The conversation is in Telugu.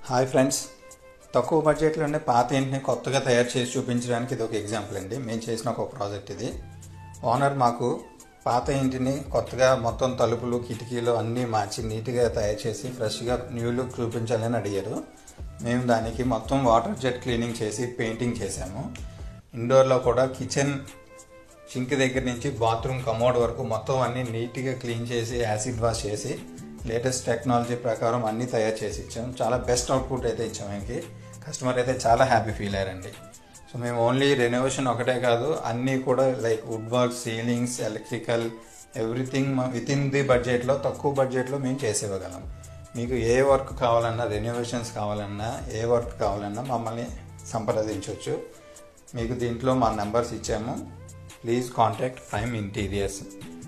హాయ్ ఫ్రెండ్స్ తక్కువ బడ్జెట్లోనే పాత ఇంటిని కొత్తగా తయారు చేసి చూపించడానికి ఇది ఒక ఎగ్జాంపుల్ అండి మేము చేసిన ఒక ప్రాజెక్ట్ ఇది ఓనర్ మాకు పాత ఇంటిని కొత్తగా మొత్తం తలుపులు కిటికీలు అన్నీ మార్చి నీట్గా తయారు చేసి ఫ్రెష్గా న్యూ లుక్ చూపించాలని అడిగారు మేము దానికి మొత్తం వాటర్ జెట్ క్లీనింగ్ చేసి పెయింటింగ్ చేసాము ఇండోర్లో కూడా కిచెన్ సింక్ దగ్గర నుంచి బాత్రూమ్ కమోడ్ వరకు మొత్తం అన్ని నీట్గా క్లీన్ చేసి యాసిడ్ వాష్ చేసి లేటెస్ట్ టెక్నాలజీ ప్రకారం అన్నీ తయారు చేసి ఇచ్చాం చాలా బెస్ట్ అవుట్పుట్ అయితే ఇచ్చాం ఆయనకి కస్టమర్ అయితే చాలా హ్యాపీ ఫీల్ అయ్యారండి సో మేము ఓన్లీ రెనోవేషన్ ఒకటే కాదు అన్నీ కూడా like wood work ceilings electrical everything with in the బడ్జెట్లో తక్కువ బడ్జెట్లో మేము చేసేవ్వగలం మీకు ఏ వర్క్ కావాలన్నా రెనోవేషన్స్ కావాలన్నా ఏ వర్క్ కావాలన్నా మమ్మల్ని సంప్రదించవచ్చు మీకు దీంట్లో మా నెంబర్స్ ఇచ్చాము ప్లీజ్ కాంటాక్ట్ ప్రైమ్ ఇంటీరియర్స్